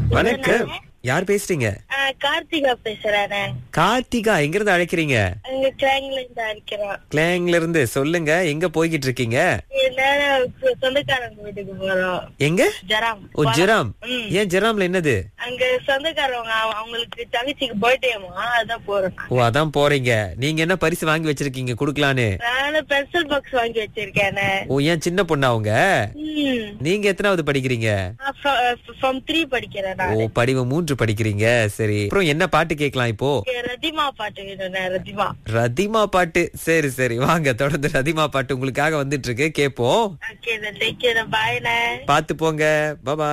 வணக்கம் யார் பேசுறீங்க ஆ, கார்த்திகா பேசுறேன் கார்த்திகா எங்க இருந்து அழைக்கிறீங்க அங்க கிளாங்ல இருந்து அடிக்கிறோம் கிளாங்ல இருந்து சொல்லுங்க எங்க போய்கிட்டு இருக்கீங்க நேரம் சொந்தக்காரங்க வீட்டுக்கு போறோம் எங்க ஜெராம் ஓ ஜெராம் ம். ஏன் ஜெராம்ல என்னது அங்க சொந்தக்காரவங்க அவ- அவங்களுக்கு தங்கச்சிக்கு பர்த்டேமா அதான் போறோம் ஓ அதான் போறீங்க நீங்க என்ன பரிசு வாங்கி வச்சிருக்கீங்க குடுக்கலான்னு நானும் பென்சில் பாக்ஸ் வாங்கி வச்சிருக்கேன் ஓ ஏன் சின்ன பொண்ணா அவங்க நீங்க எத்தனாவது படிக்கிறீங்க ஃப்ரம் த்ரீ படிக்கிறேன் ஓ நான் படிவ மூன்று படிக்கிறீங்க சரி அப்புறம் என்ன பாட்டு கேட்கலாம் இப்போ ரதிமா பாட்டு வேணும் ரதிமா ரதிமா பாட்டு சரி சரி வாங்க தொடர்ந்து ரதிமா பாட்டு உங்களுக்காக வந்துட்டு இருக்கு கேப்போம் ஓகே டேக் கேர் பாய் பாத்து போங்க பாபா